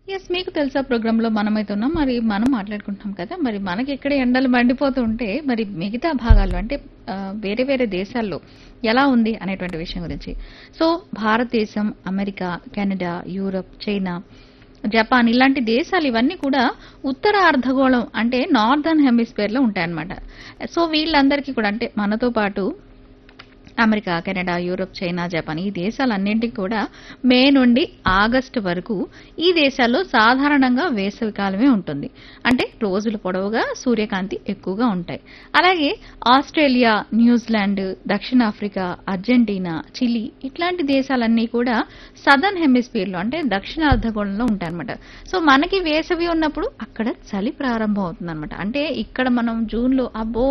Yes. మీకు తెలుసా ప్రోగ్రామ్‌లో మనమైతే ఉన్నాం. మరి మనం మాట్లాడుకుంటున్నాం కదా! మరి మనకిక్కడ ఎండలు మండిపోతూ ఉంటే, మరి మిగతా భాగాల్లో అంటే ఆహ్, వేరే వేరే దేశాల్లో ఎలా ఉంది అనేటువంటి విషయం గురించి. సో, భారతదేశం, America, Canada, Europe, China, Japan ఇలాంటి దేశాలు ఇవన్నీ కూడా ఉత్తర అర్ధగోళం అంటే నార్దర్న్ హెమిస్ఫియర్‌లో ఉంటాయన్నమాట. సో, వీళ్ళందరికీ కూడా అంటే మనతో పాటు America, Canada, Europe, China, Japan ఈ దేశాలన్నింటికి కూడా మే నుండి ఆగస్టు వరకు ఈ దేశాల్లో సాధారణంగా వేసవి కాలమే ఉంటుంది. అంటే రోజుల పొడవుగా సూర్యకాంతి ఎక్కువగా ఉంటాయి. అలాగే ఆస్ట్రేలియా, న్యూజిలాండ్, దక్షిణాఫ్రికా, అర్జెంటీనా, చిలీ ఇట్లాంటి దేశాలన్నీ కూడా సదర్న్ హెమిస్ఫియర్‌లో అంటే దక్షిణ అర్ధగోళంలో ఉంటాయన్నమాట. సో, మనకి వేసవి ఉన్నప్పుడు అక్కడ చలి ప్రారంభం అవుతుందన్నమాట. అంటే ఇక్కడ మనం జూన్‌లో అబ్బో!